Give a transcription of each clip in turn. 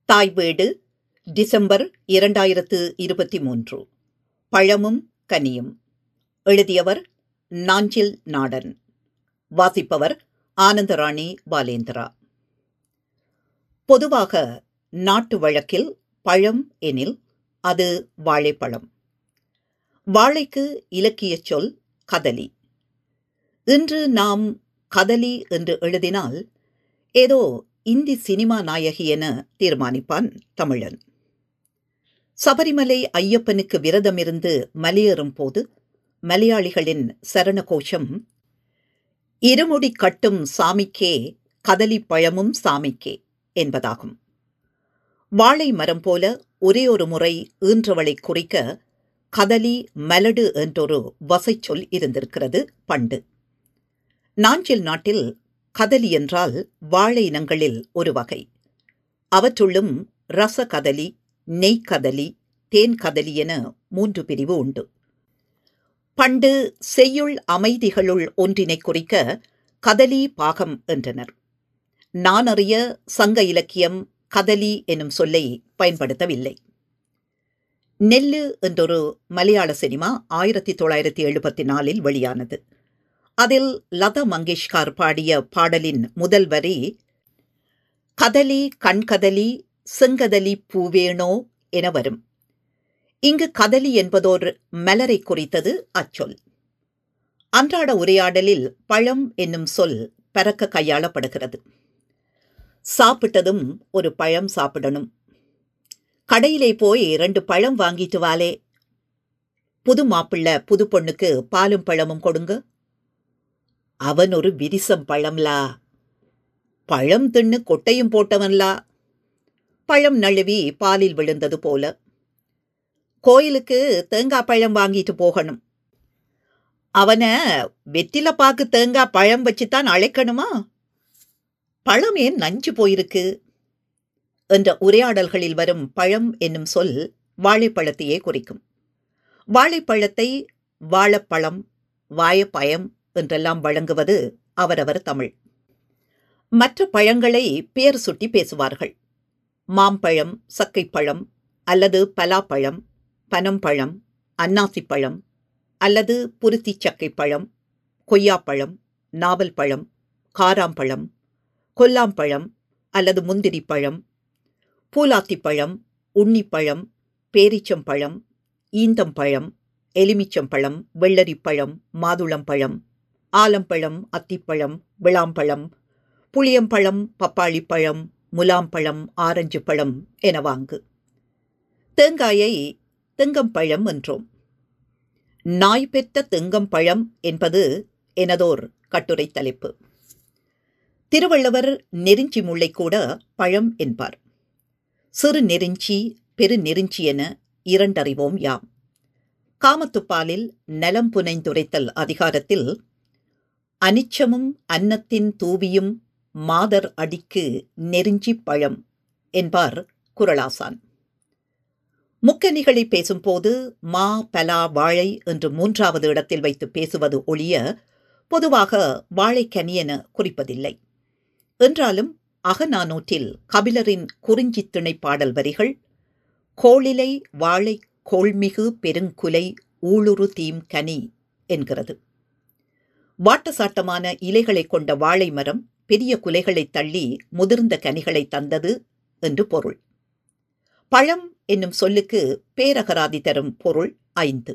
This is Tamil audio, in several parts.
தாய் வீடு டிசம்பர் இரண்டாயிரத்து இருபத்தி மூன்று பழமும் கனியும் எழுதியவர் நாஞ்சில் நாடன் வாசிப்பவர் ஆனந்தராணி பாலேந்திரா பொதுவாக நாட்டு வழக்கில் பழம் எனில் அது வாழைப்பழம் வாழைக்கு இலக்கியச் சொல் கதலி இன்று நாம் கதலி என்று எழுதினால் ஏதோ இந்தி சினிமா நாயகி என தீர்மானிப்பான் தமிழன் சபரிமலை ஐயப்பனுக்கு விரதமிருந்து மலையேறும் போது மலையாளிகளின் சரண கோஷம் இருமுடி கட்டும் சாமிக்கே கதலி பழமும் சாமிக்கே என்பதாகும் வாழை மரம் போல ஒரே ஒரு முறை ஈன்றவளை குறிக்க கதலி மலடு என்றொரு வசைச்சொல் இருந்திருக்கிறது பண்டு நாஞ்சில் நாட்டில் கதலி என்றால் வாழை இனங்களில் ஒரு வகை அவற்றுள்ளும் ரச கதலி நெய் கதலி தேன் கதலி என மூன்று பிரிவு உண்டு பண்டு செய்யுள் அமைதிகளுள் ஒன்றினை குறிக்க கதலி பாகம் என்றனர் நான் அறிய சங்க இலக்கியம் கதலி எனும் சொல்லை பயன்படுத்தவில்லை நெல்லு என்றொரு மலையாள சினிமா ஆயிரத்தி தொள்ளாயிரத்தி எழுபத்தி நாலில் வெளியானது அதில் லதா மங்கேஷ்கர் பாடிய பாடலின் முதல் வரி கதலி கண்கதலி செங்கதலி பூவேணோ என வரும் இங்கு கதலி என்பதோர் மலரை குறித்தது அச்சொல் அன்றாட உரையாடலில் பழம் என்னும் சொல் பறக்க கையாளப்படுகிறது சாப்பிட்டதும் ஒரு பழம் சாப்பிடணும் கடையிலே போய் ரெண்டு பழம் வாங்கிட்டு வாலே புது மாப்பிள்ள புது பொண்ணுக்கு பாலும் பழமும் கொடுங்க அவன் ஒரு விரிசம் பழம்லா பழம் தின்னு கொட்டையும் போட்டவன்லா பழம் நழுவி பாலில் விழுந்தது போல கோயிலுக்கு தேங்காய் பழம் வாங்கிட்டு போகணும் அவனை வெற்றில பாக்கு தேங்காய் பழம் வச்சுத்தான் அழைக்கணுமா பழம் ஏன் நஞ்சு போயிருக்கு என்ற உரையாடல்களில் வரும் பழம் என்னும் சொல் வாழைப்பழத்தையே குறிக்கும் வாழைப்பழத்தை வாழைப்பழம் வாயப்பயம் என்றெல்லாம் வழங்குவது அவரவர் தமிழ் மற்ற பழங்களை பெயர் சுட்டி பேசுவார்கள் மாம்பழம் சக்கைப்பழம் அல்லது பலாப்பழம் பனம்பழம் அன்னாசிப்பழம் அல்லது புருத்தி சக்கைப்பழம் கொய்யாப்பழம் நாவல் பழம் காராம்பழம் கொல்லாம்பழம் அல்லது முந்திரி பழம் பூலாத்திப்பழம் உன்னிப்பழம் பேரிச்சம்பழம் ஈந்தம்பழம் எலுமிச்சம்பழம் வெள்ளரிப்பழம் மாதுளம்பழம் ஆலம்பழம் அத்திப்பழம் விளாம்பழம் புளியம்பழம் பப்பாளிப்பழம் முலாம்பழம் ஆரஞ்சு பழம் என வாங்கு தேங்காயை தெங்கம்பழம் என்றோம் நாய் பெற்ற தெங்கம்பழம் என்பது எனதோர் கட்டுரை தலைப்பு திருவள்ளுவர் நெருஞ்சி முல்லை கூட பழம் என்பார் சிறு நெருஞ்சி பெரு நெருஞ்சி என இரண்டறிவோம் யாம் காமத்துப்பாலில் நலம் புனைந்துரைத்தல் அதிகாரத்தில் அனிச்சமும் அன்னத்தின் தூவியும் மாதர் அடிக்கு நெருஞ்சி பழம் என்பார் குரலாசான் முக்கனிகளை பேசும்போது மா பலா வாழை என்று மூன்றாவது இடத்தில் வைத்து பேசுவது ஒழிய பொதுவாக வாழைக்கனி என குறிப்பதில்லை என்றாலும் அகநானூற்றில் கபிலரின் குறிஞ்சி திணை பாடல் வரிகள் கோளிலை வாழை கோள்மிகு பெருங்குலை ஊளுரு தீம் கனி என்கிறது வாட்டசாட்டமான இலைகளை கொண்ட வாழை மரம் பெரிய குலைகளை தள்ளி முதிர்ந்த கனிகளை தந்தது என்று பொருள் பழம் என்னும் சொல்லுக்கு பேரகராதி தரும் பொருள் ஐந்து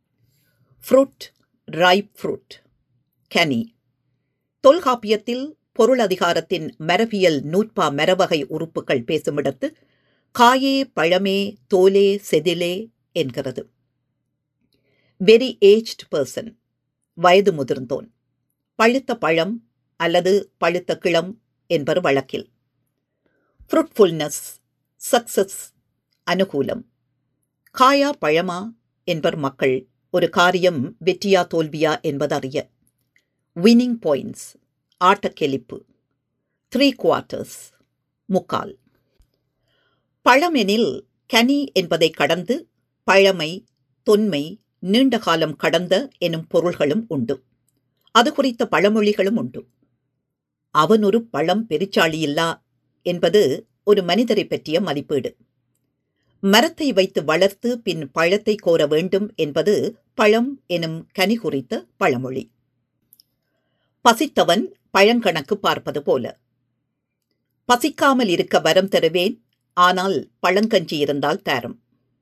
ஃப்ரூட் ரைப் ஃப்ரூட் கனி தொல்காப்பியத்தில் பொருள் அதிகாரத்தின் மரபியல் நூற்பா மரவகை உறுப்புகள் பேசுமிடத்து காயே பழமே தோலே செதிலே என்கிறது வெரி ஏஜ்ட் பர்சன் வயது முதிர்ந்தோன் பழுத்த பழம் அல்லது பழுத்த கிளம் என்பர் வழக்கில் ஃப்ரூட்ஃபுல்னஸ் சக்சஸ் அனுகூலம் காயா பழமா என்பர் மக்கள் ஒரு காரியம் வெற்றியா தோல்வியா என்பதறிய வின்னிங் பாயிண்ட்ஸ் ஆட்டக்கெளிப்பு த்ரீ குவார்ட்டர்ஸ் முக்கால் பழமெனில் கனி என்பதை கடந்து பழமை தொன்மை நீண்ட காலம் கடந்த எனும் பொருள்களும் உண்டு அது குறித்த பழமொழிகளும் உண்டு அவன் ஒரு பழம் பெருச்சாளியில்லா என்பது ஒரு மனிதரை பற்றிய மதிப்பீடு மரத்தை வைத்து வளர்த்து பின் பழத்தை கோர வேண்டும் என்பது பழம் எனும் கனி குறித்த பழமொழி பசித்தவன் பழங்கணக்கு பார்ப்பது போல பசிக்காமல் இருக்க வரம் தருவேன் ஆனால் பழங்கஞ்சி இருந்தால் தாரும்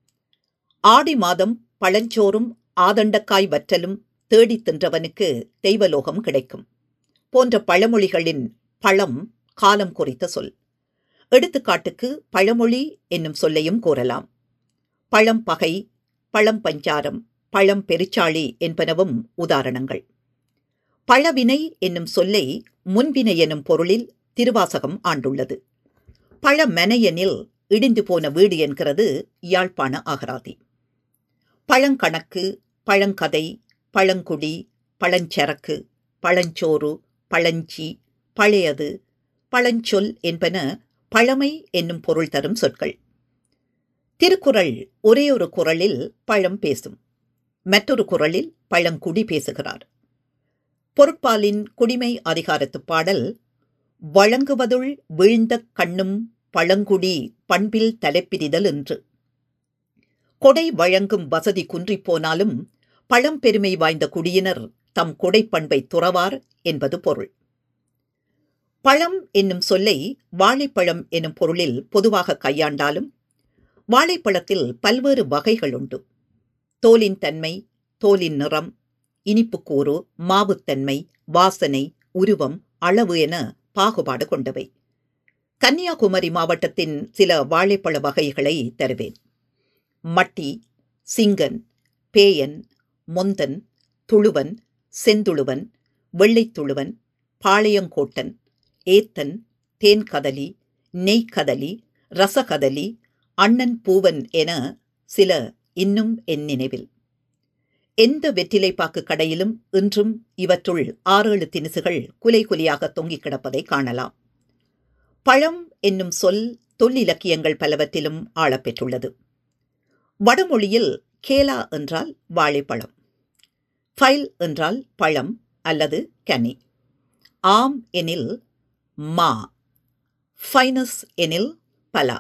ஆடி மாதம் பழஞ்சோறும் ஆதண்டக்காய் வற்றலும் தேடி தின்றவனுக்கு தெய்வலோகம் கிடைக்கும் போன்ற பழமொழிகளின் பழம் காலம் குறித்த சொல் எடுத்துக்காட்டுக்கு பழமொழி என்னும் சொல்லையும் கூறலாம் பழம் பகை பழம் பஞ்சாரம் பழம் பெருச்சாளி என்பனவும் உதாரணங்கள் பழவினை என்னும் சொல்லை முன்வினை எனும் பொருளில் திருவாசகம் ஆண்டுள்ளது பழமெனையெனில் இடிந்து போன வீடு என்கிறது யாழ்ப்பாண அகராதி பழங்கணக்கு பழங்கதை பழங்குடி பழஞ்சரக்கு பழஞ்சோறு பழஞ்சி பழையது பழஞ்சொல் என்பன பழமை என்னும் பொருள் தரும் சொற்கள் திருக்குறள் ஒரே ஒரு குரலில் பழம் பேசும் மற்றொரு குரலில் பழங்குடி பேசுகிறார் பொருட்பாலின் குடிமை அதிகாரத்து பாடல் வழங்குவதுள் வீழ்ந்த கண்ணும் பழங்குடி பண்பில் தலைப்பிரிதல் என்று கொடை வழங்கும் வசதி குன்றிப் போனாலும் பழம்பெருமை வாய்ந்த குடியினர் தம் கொடைப்பண்பை துறவார் என்பது பொருள் பழம் என்னும் சொல்லை வாழைப்பழம் என்னும் பொருளில் பொதுவாக கையாண்டாலும் வாழைப்பழத்தில் பல்வேறு வகைகள் உண்டு தோலின் தன்மை தோலின் நிறம் இனிப்புக்கூறு மாவுத்தன்மை வாசனை உருவம் அளவு என பாகுபாடு கொண்டவை கன்னியாகுமரி மாவட்டத்தின் சில வாழைப்பழ வகைகளை தருவேன் மட்டி சிங்கன் பேயன் மொந்தன் துளுவன் செந்துளுவன் வெள்ளைத்துளுவன் பாளையங்கோட்டன் ஏத்தன் தேன்கதலி நெய்க்கதலி ரசகதலி அண்ணன் பூவன் என சில இன்னும் என் நினைவில் எந்த வெற்றிலைப்பாக்கு கடையிலும் இன்றும் இவற்றுள் ஆறேழு தினுசுகள் குலை குலியாக தொங்கிக் கிடப்பதை காணலாம் பழம் என்னும் சொல் தொல்லிலக்கியங்கள் பலவற்றிலும் ஆளப்பெற்றுள்ளது வடமொழியில் கேலா என்றால் வாழைப்பழம் ஃபைல் என்றால் பழம் அல்லது கனி ஆம் எனில் மா ஃபைனஸ் எனில் பலா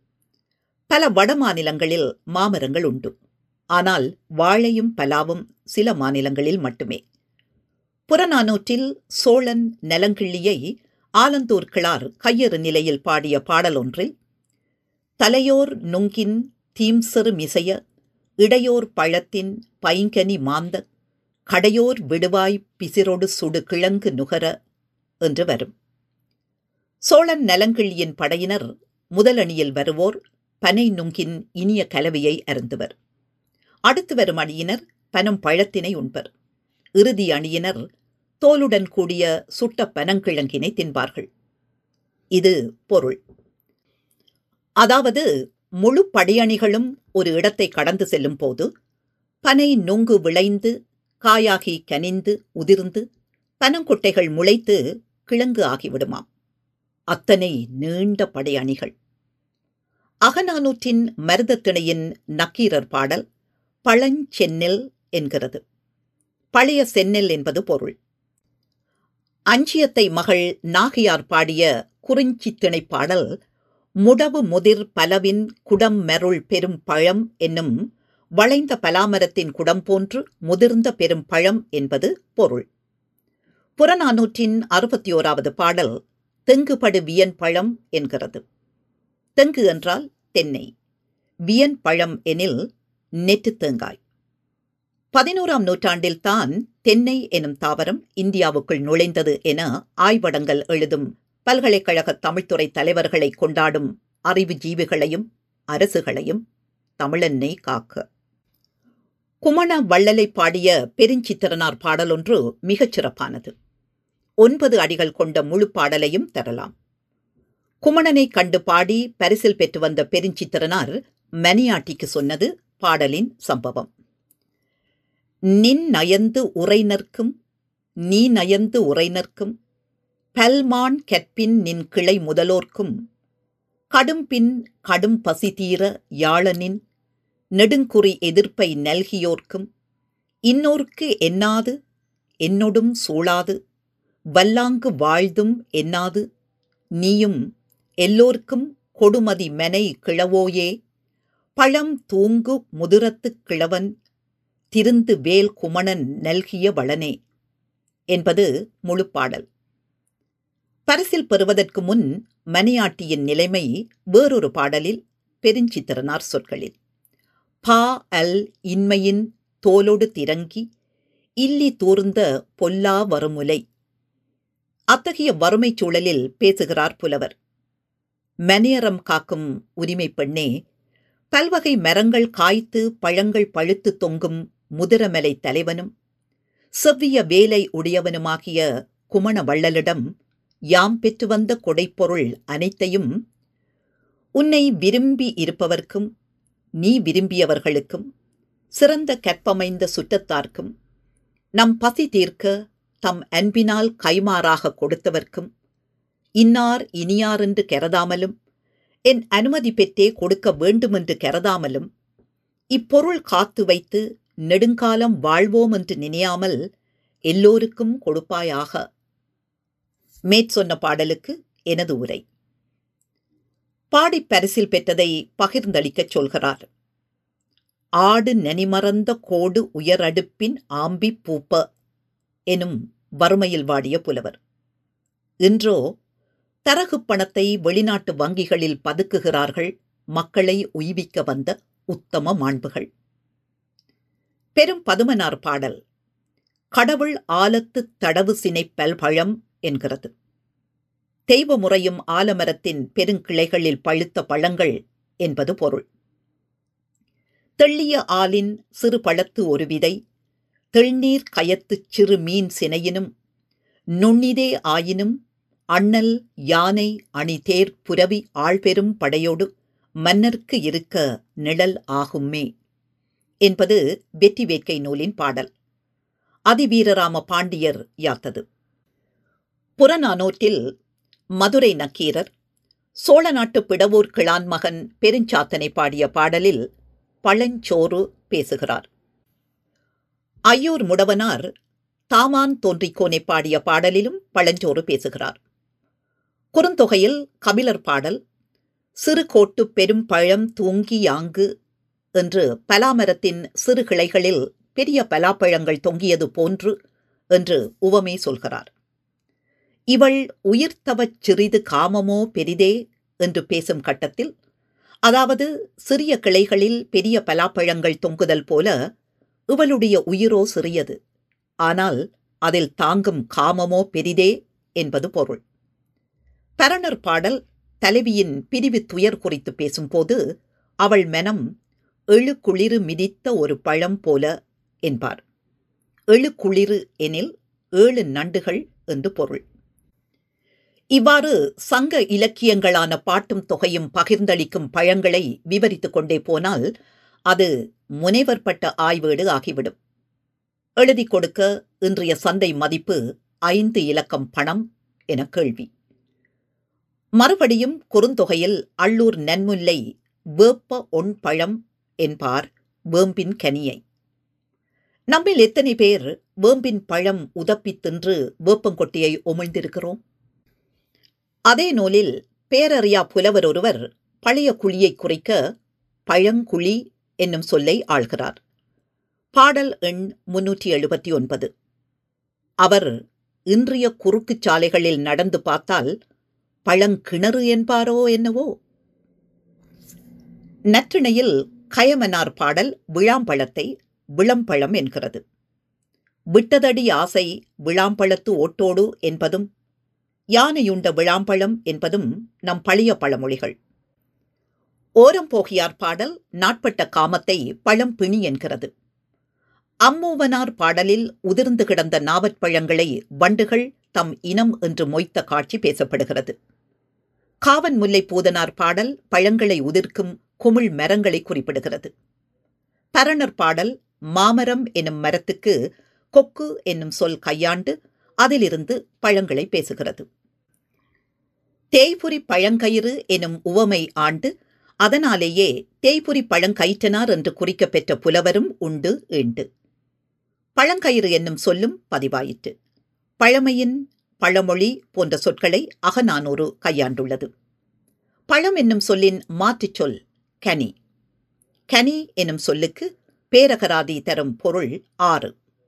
பல வட மாநிலங்களில் மாமரங்கள் உண்டு ஆனால் வாழையும் பலாவும் சில மாநிலங்களில் மட்டுமே புறநானூற்றில் சோழன் நலங்கிள்ளியை ஆலந்தூர் கிளார் கையறு நிலையில் பாடிய பாடலொன்றில் தலையோர் நுங்கின் தீம்செரு மிசைய இடையோர் பழத்தின் பைங்கனி மாந்த கடையோர் விடுவாய் பிசிரொடு சுடு கிழங்கு நுகர என்று வரும் சோழன் நலங்கிள்ளியின் படையினர் முதலணியில் வருவோர் பனை நுங்கின் இனிய கலவையை அருந்துவர் அடுத்து வரும் அணியினர் பனம் பழத்தினை உண்பர் இறுதி அணியினர் தோலுடன் கூடிய சுட்ட பனங்கிழங்கினை தின்பார்கள் இது பொருள் அதாவது முழு படையணிகளும் ஒரு இடத்தை கடந்து செல்லும் போது பனை நுங்கு விளைந்து காயாகி கனிந்து உதிர்ந்து பனங்கொட்டைகள் முளைத்து கிழங்கு ஆகிவிடுமாம் அத்தனை நீண்ட படையணிகள் அகநானூற்றின் மருதத்திணையின் நக்கீரர் பாடல் பழஞ்செந்நெல் என்கிறது பழைய செந்நெல் என்பது பொருள் அஞ்சியத்தை மகள் நாகையார் பாடிய குறிஞ்சித்திணை பாடல் முடவு முதிர் பலவின் குடம் மெருள் பெரும் பழம் என்னும் வளைந்த பலாமரத்தின் குடம் போன்று முதிர்ந்த பெரும் பழம் என்பது பொருள் புறநானூற்றின் அறுபத்தி ஓராவது பாடல் தெங்குபடு வியன் பழம் என்கிறது தெங்கு என்றால் தென்னை வியன் பழம் எனில் நெட்டு தேங்காய் பதினோராம் நூற்றாண்டில் தான் தென்னை எனும் தாவரம் இந்தியாவுக்குள் நுழைந்தது என ஆய்வடங்கள் எழுதும் பல்கலைக்கழக தமிழ்துறை தலைவர்களை கொண்டாடும் அறிவு ஜீவிகளையும் அரசுகளையும் தமிழெண்ணை காக்க குமண வள்ளலை பாடிய பெருஞ்சித்திரனார் பாடலொன்று மிகச் சிறப்பானது ஒன்பது அடிகள் கொண்ட முழு பாடலையும் தரலாம் குமணனை கண்டு பாடி பரிசில் பெற்று வந்த பெருஞ்சித்திரனார் மணியாட்டிக்கு சொன்னது பாடலின் சம்பவம் நின் நயந்து உரைநர்க்கும் நீ நயந்து உரைநர்க்கும் பல்மான் கற்பின் நின் கிளை முதலோர்க்கும் கடும்பின் கடும் பசி தீர யாழனின் நெடுங்குறி எதிர்ப்பை நல்கியோர்க்கும் இன்னோர்க்கு என்னாது என்னொடும் சூழாது வல்லாங்கு வாழ்தும் என்னாது நீயும் எல்லோர்க்கும் கொடுமதி மெனை கிழவோயே பழம் தூங்கு முதுரத்துக் கிழவன் திருந்து வேல் குமணன் நல்கிய வளனே என்பது முழுப்பாடல் பரிசில் பெறுவதற்கு முன் மணியாட்டியின் நிலைமை வேறொரு பாடலில் பெருஞ்சித்திரனார் சொற்களில் பா அல் இன்மையின் தோலொடு திரங்கி இல்லி தூர்ந்த பொல்லா வருமுலை அத்தகைய வறுமைச் சூழலில் பேசுகிறார் புலவர் மணியறம் காக்கும் உரிமை பெண்ணே பல்வகை மரங்கள் காய்த்து பழங்கள் பழுத்து தொங்கும் முதிரமலை தலைவனும் செவ்விய வேலை உடையவனுமாகிய குமண வள்ளலிடம் யாம் பெற்று வந்த கொடைப்பொருள் அனைத்தையும் உன்னை விரும்பி இருப்பவர்க்கும் நீ விரும்பியவர்களுக்கும் சிறந்த கற்பமைந்த சுற்றத்தார்க்கும் நம் பசி தீர்க்க தம் அன்பினால் கைமாறாக கொடுத்தவர்க்கும் இன்னார் இனியாரென்று கருதாமலும் என் அனுமதி பெற்றே கொடுக்க வேண்டுமென்று கருதாமலும் இப்பொருள் காத்து வைத்து நெடுங்காலம் வாழ்வோம் என்று நினையாமல் எல்லோருக்கும் கொடுப்பாயாக மேற்சொன்ன பாடலுக்கு எனது உரை பாடிப் பரிசில் பெற்றதை பகிர்ந்தளிக்கச் சொல்கிறார் ஆடு நனிமறந்த கோடு உயரடுப்பின் ஆம்பி பூப்ப எனும் வறுமையில் வாடிய புலவர் இன்றோ தரகு பணத்தை வெளிநாட்டு வங்கிகளில் பதுக்குகிறார்கள் மக்களை உய்விக்க வந்த உத்தம மாண்புகள் பெரும் பதுமனார் பாடல் கடவுள் ஆலத்து தடவு சினை பல்பழம் என்கிறது தெய்வ முறையும் ஆலமரத்தின் பெருங்கிளைகளில் பழுத்த பழங்கள் என்பது பொருள் தெள்ளிய ஆலின் சிறு பழத்து ஒரு விதை தெள்நீர் கயத்துச் சிறு மீன் சினையினும் நுண்ணிதே ஆயினும் அண்ணல் யானை அணிதேர் புரவி ஆழ்பெரும் படையோடு மன்னர்க்கு இருக்க நிழல் ஆகுமே என்பது வெற்றி வேட்கை நூலின் பாடல் அதிவீரராம பாண்டியர் யாத்தது புறநானூற்றில் மதுரை நக்கீரர் சோழ நாட்டு பிடவூர் கிழான் மகன் பெருஞ்சாத்தனை பாடிய பாடலில் பழஞ்சோறு பேசுகிறார் ஐயூர் முடவனார் தாமான் தோன்றிக்கோனை பாடிய பாடலிலும் பழஞ்சோறு பேசுகிறார் குறுந்தொகையில் கபிலர் பாடல் சிறு கோட்டு பெரும் பழம் தூங்கி யாங்கு என்று பலாமரத்தின் சிறு கிளைகளில் பெரிய பலாப்பழங்கள் தொங்கியது போன்று என்று உவமே சொல்கிறார் இவள் உயிர்த்தவச் சிறிது காமமோ பெரிதே என்று பேசும் கட்டத்தில் அதாவது சிறிய கிளைகளில் பெரிய பலாப்பழங்கள் தொங்குதல் போல இவளுடைய உயிரோ சிறியது ஆனால் அதில் தாங்கும் காமமோ பெரிதே என்பது பொருள் பரணர் பாடல் தலைவியின் பிரிவு துயர் குறித்து பேசும்போது அவள் மனம் எழு குளிரு மிதித்த ஒரு பழம் போல என்பார் எழு குளிரு எனில் ஏழு நண்டுகள் என்று பொருள் இவ்வாறு சங்க இலக்கியங்களான பாட்டும் தொகையும் பகிர்ந்தளிக்கும் பழங்களை விவரித்துக் கொண்டே போனால் அது முனைவர்பட்ட ஆய்வேடு ஆகிவிடும் எழுதி கொடுக்க இன்றைய சந்தை மதிப்பு ஐந்து இலக்கம் பணம் என கேள்வி மறுபடியும் குறுந்தொகையில் அள்ளூர் நன்முல்லை வேப்ப ஒன் பழம் என்பார் வேம்பின் கனியை நம்மில் எத்தனை பேர் வேம்பின் பழம் உதப்பித் தின்று வேப்பங்கொட்டியை உமிழ்ந்திருக்கிறோம் அதே நூலில் பேரறியா புலவர் ஒருவர் பழைய குழியை குறிக்க பழங்குழி என்னும் சொல்லை ஆள்கிறார் பாடல் எண் முன்னூற்றி எழுபத்தி ஒன்பது அவர் இன்றைய குறுக்குச் சாலைகளில் நடந்து பார்த்தால் பழங்கிணறு என்பாரோ என்னவோ நற்றிணையில் கயமனார் பாடல் விழாம்பழத்தை விளம்பழம் என்கிறது விட்டதடி ஆசை விழாம்பழத்து ஓட்டோடு என்பதும் யானையுண்ட விழாம்பழம் என்பதும் நம் பழைய பழமொழிகள் ஓரம் போகியார் பாடல் நாட்பட்ட காமத்தை பழம் பிணி என்கிறது அம்மூவனார் பாடலில் உதிர்ந்து கிடந்த நாவற்பழங்களை வண்டுகள் தம் இனம் என்று மொய்த்த காட்சி பேசப்படுகிறது காவன் முல்லை பூதனார் பாடல் பழங்களை உதிர்க்கும் குமிழ் மரங்களை குறிப்பிடுகிறது பரணர் பாடல் மாமரம் என்னும் மரத்துக்கு கொக்கு என்னும் சொல் கையாண்டு அதிலிருந்து பழங்களை பேசுகிறது தேய்புரி பழங்கயிறு எனும் உவமை ஆண்டு அதனாலேயே தேய்புரி பழங்கயிற்றனார் என்று குறிக்கப் பெற்ற புலவரும் உண்டு ஈண்டு பழங்கயிறு என்னும் சொல்லும் பதிவாயிற்று பழமையின் பழமொழி போன்ற சொற்களை அகநானூறு கையாண்டுள்ளது பழம் என்னும் சொல்லின் மாற்றுச் சொல் கனி கனி எனும் சொல்லுக்கு பேரகராதி தரும் பொருள் ஆறு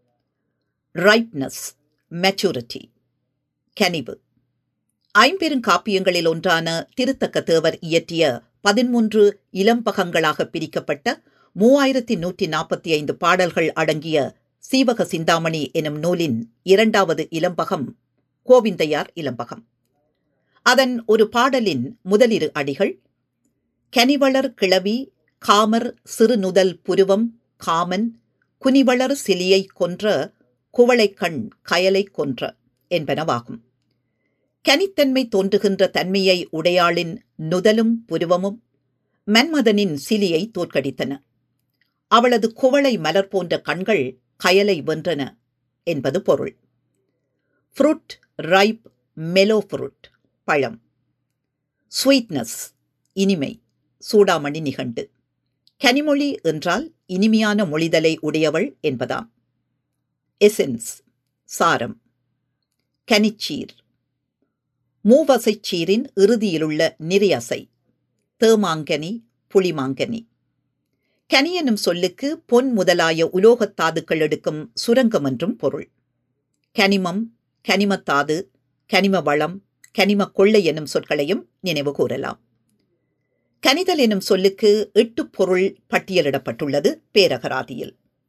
ரைப்னஸ் மெச்சூரிட்டி கனிவு ஐம்பெருங்காப்பியங்களில் ஒன்றான திருத்தக்க தேவர் இயற்றிய பதிமூன்று இளம்பகங்களாக பிரிக்கப்பட்ட மூவாயிரத்தி நூற்றி நாற்பத்தி ஐந்து பாடல்கள் அடங்கிய சீவக சிந்தாமணி எனும் நூலின் இரண்டாவது இளம்பகம் கோவிந்தையார் இளம்பகம் அதன் ஒரு பாடலின் முதலிரு அடிகள் கனிவளர் கிளவி காமர் சிறுநுதல் புருவம் காமன் குனிவளர் சிலியை கொன்ற குவளைக்கண் கயலை கொன்ற என்பனவாகும் கனித்தன்மை தோன்றுகின்ற தன்மையை உடையாளின் நுதலும் புருவமும் மன்மதனின் சிலியை தோற்கடித்தன அவளது குவளை மலர் போன்ற கண்கள் கயலை வென்றன என்பது பொருள் ஃப்ரூட் ரைப் மெலோ ஃப்ரூட் பழம் ஸ்வீட்னஸ் இனிமை சூடாமணி நிகண்டு கனிமொழி என்றால் இனிமையான மொழிதலை உடையவள் என்பதாம் எசென்ஸ் சாரம் கனிச்சீர் மூவசைச் சீரின் இறுதியிலுள்ள நிரியசை தேமாங்கனி புளிமாங்கனி கனி எனும் சொல்லுக்கு பொன் முதலாய உலோகத் தாதுக்கள் எடுக்கும் சுரங்கம் என்றும் பொருள் கனிமம் கனிமத்தாது கனிம வளம் கனிம கொள்ளை எனும் சொற்களையும் நினைவு கூறலாம் கனிதல் எனும் சொல்லுக்கு எட்டு பொருள் பட்டியலிடப்பட்டுள்ளது பேரகராதியில்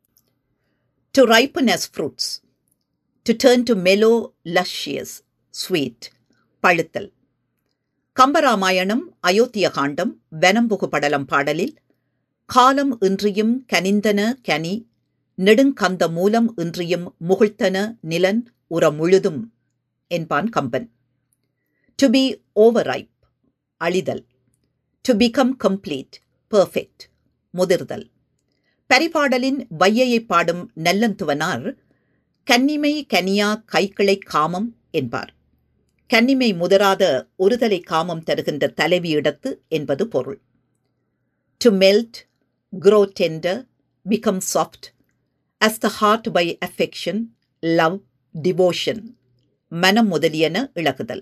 to ripen as fruits to turn to mellow luscious sweet பழுத்தல் கம்பராமாயணம் அயோத்திய காண்டம் வனம்புகு படலம் பாடலில் காலம் இன்றியும் கனிந்தன கனி நெடுங்கந்த மூலம் இன்றியும் முகிழ்த்தன நிலன் உற முழுதும் என்பான் Kamban to be over ripe அழிதல் டு பிகம் கம்ப்ளீட் பெர்ஃபெக்ட் முதிர்தல் பரிபாடலின் வையையை பாடும் நல்லந்துவனார் கன்னிமை கனியா கைக்கிளை காமம் என்பார் கன்னிமை முதிராத ஒருதலை காமம் தருகின்ற தலைவியிடத்து என்பது பொருள் to melt grow tender, become soft, as the heart by affection, love, devotion, மனம் முதலியன இழகுதல்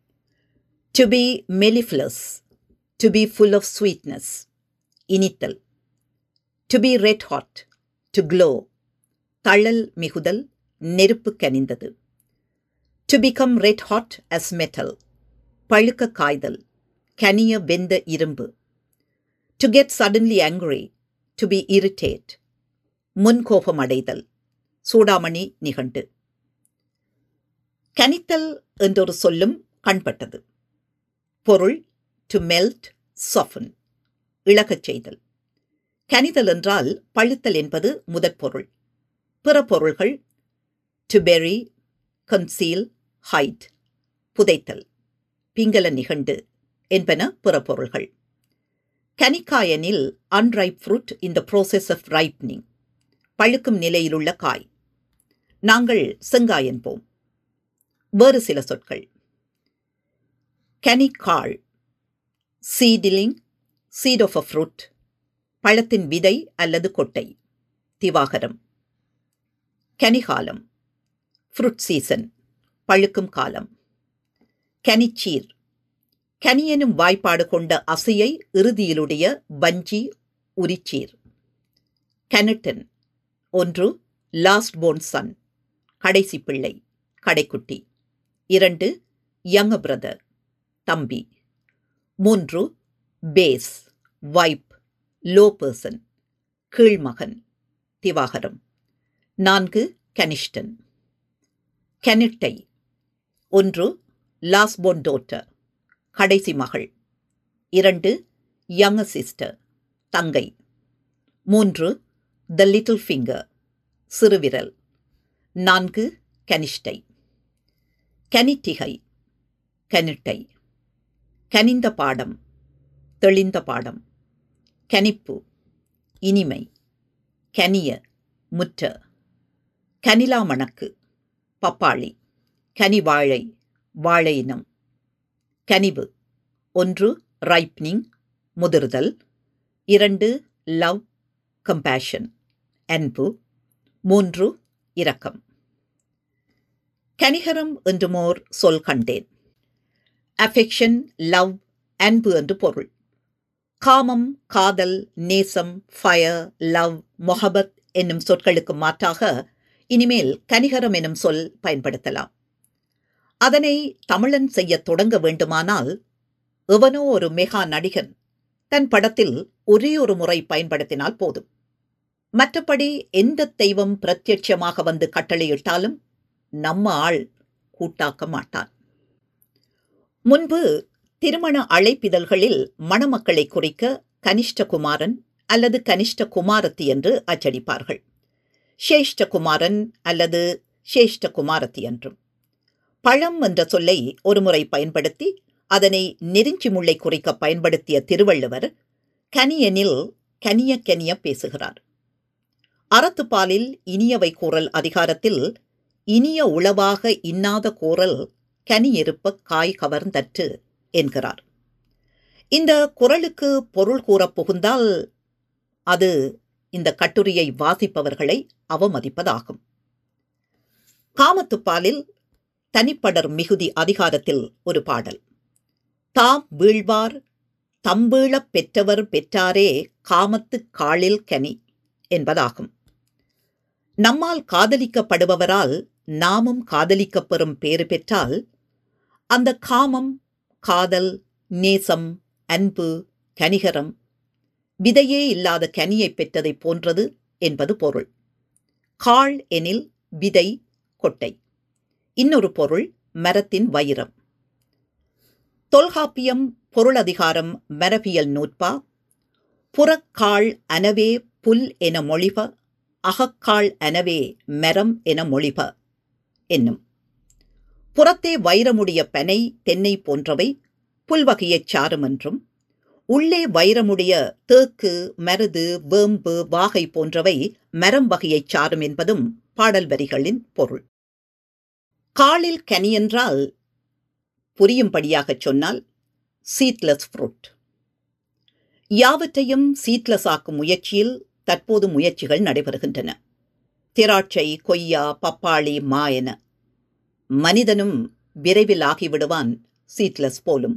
to be mellifluous to be full of sweetness இனித்தல் to be red hot to glow தழல் மிகுதல் நெருப்பு கனிந்தது to become red hot as metal பழுக்க காய்தல் கனிய வெந்த இரும்பு to get suddenly angry to be irritate முன்கோபம் அடைதல் சூடாமணி நிகண்டு கனித்தல் என்றொரு சொல்லும் கண்பட்டது பொருள் டு மெல்ட் சொஃபன் இழகச் செய்தல் கனிதல் என்றால் பழுத்தல் என்பது முதற் பொருள் பிற பொருள்கள் டு பெரி கன்சீல் ஹைட் புதைத்தல் பிங்கல நிகண்டு என்பன பிற பொருள்கள் கனிக்காயனில் அன்ரைப் ஃப்ரூட் இந்த ப்ரோசஸ் ஆஃப் ரைப்னிங் பழுக்கும் நிலையிலுள்ள காய் நாங்கள் செங்காய் என்போம் வேறு சில சொற்கள் கனிக்காள் seedling seed of a fruit பழத்தின் விதை அல்லது கொட்டை திவாகரம் கனிகாலம் ஃப்ரூட் சீசன் பழுக்கும் காலம் கனிச்சீர் கனி எனும் வாய்ப்பாடு கொண்ட அசையை இறுதியிலுடைய வஞ்சி உரிச்சீர் கனட்டன் ஒன்று லாஸ்ட் போன் சன் கடைசி பிள்ளை கடைக்குட்டி இரண்டு யங் பிரதர் தம்பி மூன்று பேஸ் வைப் லோ பர்சன் கீழ்மகன் திவாகரம் நான்கு கனிஷ்டன் கெனிட்டை ஒன்று லாஸ்போன் டோட்டர் கடைசி மகள் இரண்டு யங் சிஸ்டர் தங்கை மூன்று த லிட்டில் ஃபிங்கர் சிறுவிரல் நான்கு கனிஷ்டை கனிட்டிகை கனிட்டை கனிந்த பாடம் தெளிந்த பாடம் கனிப்பு இனிமை கனிய முற்ற கனிலா மணக்கு பப்பாளி கனிவாழை வாழை இனம் கனிவு ஒன்று ரைப்னிங் முதிர்தல் இரண்டு லவ் கம்பேஷன் அன்பு மூன்று இரக்கம் கனிகரம் என்றுமோர் சொல் கண்டேன் அஃபெக்ஷன் லவ் அன்பு என்று பொருள் காமம் காதல் நேசம் ஃபயர் லவ் மொஹபத் என்னும் சொற்களுக்கு மாற்றாக இனிமேல் கனிகரம் எனும் சொல் பயன்படுத்தலாம் அதனை தமிழன் செய்யத் தொடங்க வேண்டுமானால் எவனோ ஒரு மெகா நடிகன் தன் படத்தில் ஒரே ஒரு முறை பயன்படுத்தினால் போதும் மற்றபடி எந்த தெய்வம் பிரத்யட்சமாக வந்து கட்டளையிட்டாலும் நம்ம ஆள் கூட்டாக்க மாட்டான் முன்பு திருமண அழைப்பிதழ்களில் மணமக்களை குறிக்க கனிஷ்ட குமாரன் அல்லது கனிஷ்ட குமாரத்தி என்று அச்சடிப்பார்கள் சேஷ்ட குமாரன் அல்லது சேஷ்ட குமாரத்தி என்றும் பழம் என்ற சொல்லை ஒருமுறை பயன்படுத்தி அதனை நெருஞ்சி முல்லை குறிக்க பயன்படுத்திய திருவள்ளுவர் கனியனில் கனிய கனிய பேசுகிறார் அறத்துப்பாலில் இனியவை கூறல் அதிகாரத்தில் இனிய உளவாக இன்னாத கூறல் கனி இருப்ப காய் கவர்ந்தற்று என்கிறார் இந்த குரலுக்கு பொருள் கூறப் புகுந்தால் அது இந்த கட்டுரையை வாசிப்பவர்களை அவமதிப்பதாகும் காமத்துப்பாலில் தனிப்படர் மிகுதி அதிகாரத்தில் ஒரு பாடல் தாம் வீழ்வார் தம்பீழப் பெற்றவர் பெற்றாரே காமத்துக் காலில் கனி என்பதாகும் நம்மால் காதலிக்கப்படுபவரால் நாமும் காதலிக்கப் பெறும் பேறு பெற்றால் அந்த காமம் காதல் நேசம் அன்பு கனிகரம் விதையே இல்லாத கனியை பெற்றதை போன்றது என்பது பொருள் காள் எனில் விதை கொட்டை இன்னொரு பொருள் மரத்தின் வைரம் தொல்காப்பியம் பொருளதிகாரம் மரபியல் நூற்பா புறக்காள் அனவே புல் என மொழிப அகக்காள் அனவே மரம் என மொழிப என்னும் புறத்தே வைரமுடைய பனை தென்னை போன்றவை புல்வகையைச் சாரும் என்றும் உள்ளே வைரமுடைய தேக்கு மருது வேம்பு வாகை போன்றவை மரம் வகையைச் சாரும் என்பதும் பாடல் வரிகளின் பொருள் காலில் கனி என்றால் புரியும்படியாகச் சொன்னால் சீட்லெஸ் ஃப்ரூட் யாவற்றையும் சீட்லெஸ் ஆக்கும் முயற்சியில் தற்போது முயற்சிகள் நடைபெறுகின்றன திராட்சை கொய்யா பப்பாளி மா என மனிதனும் விரைவில் ஆகிவிடுவான் சீட்லெஸ் போலும்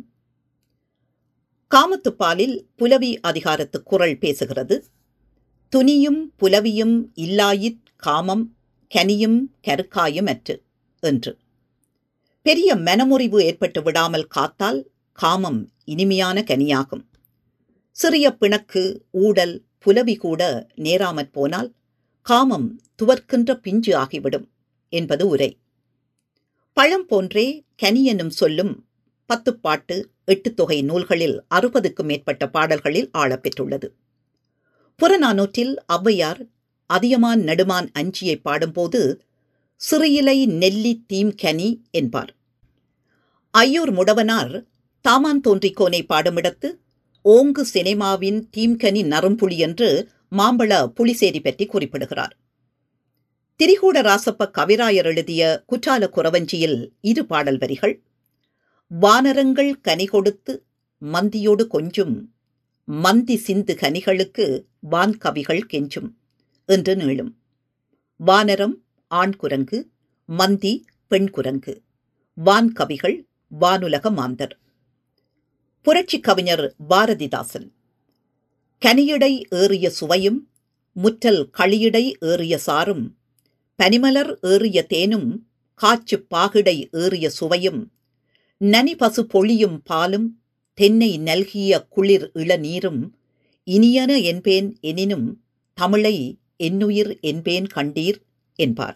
காமத்துப்பாலில் புலவி அதிகாரத்து குரல் பேசுகிறது துணியும் புலவியும் இல்லாயிற் காமம் கனியும் கருக்காயும் அற்று என்று பெரிய மனமுறிவு ஏற்பட்டு விடாமல் காத்தால் காமம் இனிமையான கனியாகும் சிறிய பிணக்கு ஊடல் புலவி கூட நேராமற் போனால் காமம் துவர்க்கின்ற பிஞ்சு ஆகிவிடும் என்பது உரை பழம் போன்றே கனி என்னும் சொல்லும் பத்துப்பாட்டு எட்டு தொகை நூல்களில் அறுபதுக்கும் மேற்பட்ட பாடல்களில் ஆளப்பெற்றுள்ளது புறநானூற்றில் ஔவையார் அதியமான் நெடுமான் அஞ்சியை பாடும்போது சிறியிலை நெல்லி தீம் கனி என்பார் ஐயூர் முடவனார் தாமான் தோன்றிக்கோனை பாடுமிடத்து ஓங்கு சினிமாவின் தீம்கனி நறும்புலி என்று மாம்பழ புலிசேரி பற்றி குறிப்பிடுகிறார் திரிகூட ராசப்ப கவிராயர் எழுதிய குற்றால குறவஞ்சியில் இரு பாடல் வரிகள் வானரங்கள் கனி கொடுத்து மந்தியோடு கொஞ்சும் மந்தி சிந்து கனிகளுக்கு வான் கவிகள் கெஞ்சும் என்று நீளும் வானரம் ஆண் குரங்கு மந்தி பெண் குரங்கு வான் கவிகள் வானுலக மாந்தர் புரட்சி கவிஞர் பாரதிதாசன் கனியடை ஏறிய சுவையும் முற்றல் களியடை ஏறிய சாரும் பனிமலர் ஏறிய தேனும் காச்சு பாகிடை ஏறிய சுவையும் நனி பசு பொழியும் பாலும் தென்னை நல்கிய குளிர் இளநீரும் இனியன என்பேன் எனினும் தமிழை என்னுயிர் என்பேன் கண்டீர் என்பார்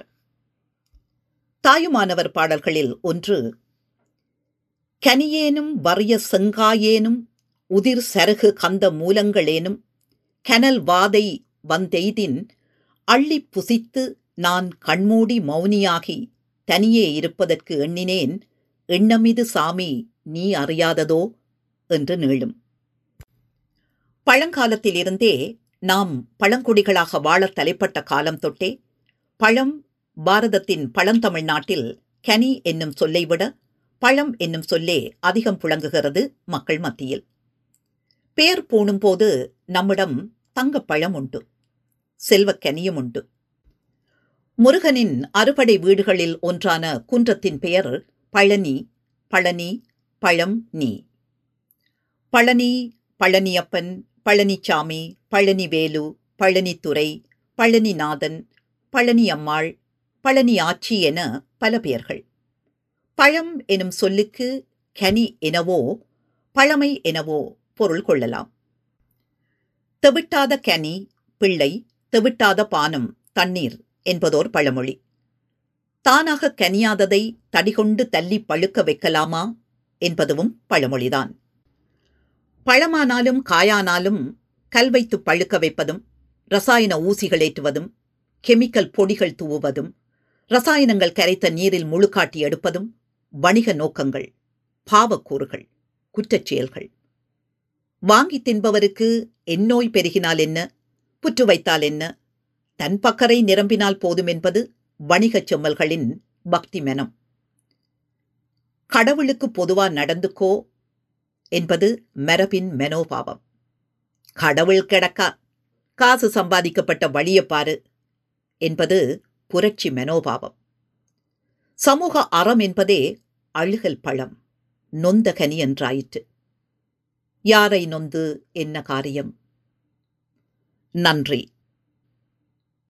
தாயுமானவர் பாடல்களில் ஒன்று கனியேனும் வறிய செங்காயேனும் உதிர் சருகு கந்த மூலங்களேனும் கனல் வாதை வந்தெய்தின் அள்ளிப் புசித்து நான் கண்மூடி மௌனியாகி தனியே இருப்பதற்கு எண்ணினேன் எண்ணமிது சாமி நீ அறியாததோ என்று நீளும் பழங்காலத்திலிருந்தே நாம் பழங்குடிகளாக வாழத் தலைப்பட்ட காலம் தொட்டே பழம் பாரதத்தின் பழந்தமிழ்நாட்டில் கனி என்னும் சொல்லை விட பழம் என்னும் சொல்லே அதிகம் புழங்குகிறது மக்கள் மத்தியில் பேர் பூணும்போது நம்மிடம் தங்கப்பழம் உண்டு செல்வக்கனியும் உண்டு முருகனின் அறுபடை வீடுகளில் ஒன்றான குன்றத்தின் பெயர் பழனி பழனி பழம் நீ பழனி பழனியப்பன் பழனிச்சாமி பழனிவேலு பழனித்துறை பழனிநாதன் பழனியம்மாள் பழனி ஆச்சி என பல பெயர்கள் பழம் எனும் சொல்லுக்கு கனி எனவோ பழமை எனவோ பொருள் கொள்ளலாம் தெவிட்டாத கனி பிள்ளை தெவிட்டாத பானம் தண்ணீர் என்பதோர் பழமொழி தானாக கனியாததை தடிகொண்டு தள்ளி பழுக்க வைக்கலாமா என்பதும் பழமொழிதான் பழமானாலும் காயானாலும் கல் வைத்து பழுக்க வைப்பதும் ரசாயன ஊசிகள் ஏற்றுவதும் கெமிக்கல் பொடிகள் தூவுவதும் ரசாயனங்கள் கரைத்த நீரில் முழுக்காட்டி எடுப்பதும் வணிக நோக்கங்கள் பாவக்கூறுகள் குற்றச் செயல்கள் வாங்கி தின்பவருக்கு எந்நோய் பெருகினால் என்ன புற்று வைத்தால் என்ன தன் பக்கரை நிரம்பினால் போதும் என்பது வணிகச் செம்மல்களின் பக்தி மனம் கடவுளுக்கு பொதுவா நடந்துக்கோ என்பது மரபின் மனோபாவம் கடவுள் கிடக்கா காசு சம்பாதிக்கப்பட்ட வழிய பாரு என்பது புரட்சி மனோபாவம் சமூக அறம் என்பதே அழுகல் பழம் நொந்த கனி என்றாயிற்று யாரை நொந்து என்ன காரியம் நன்றி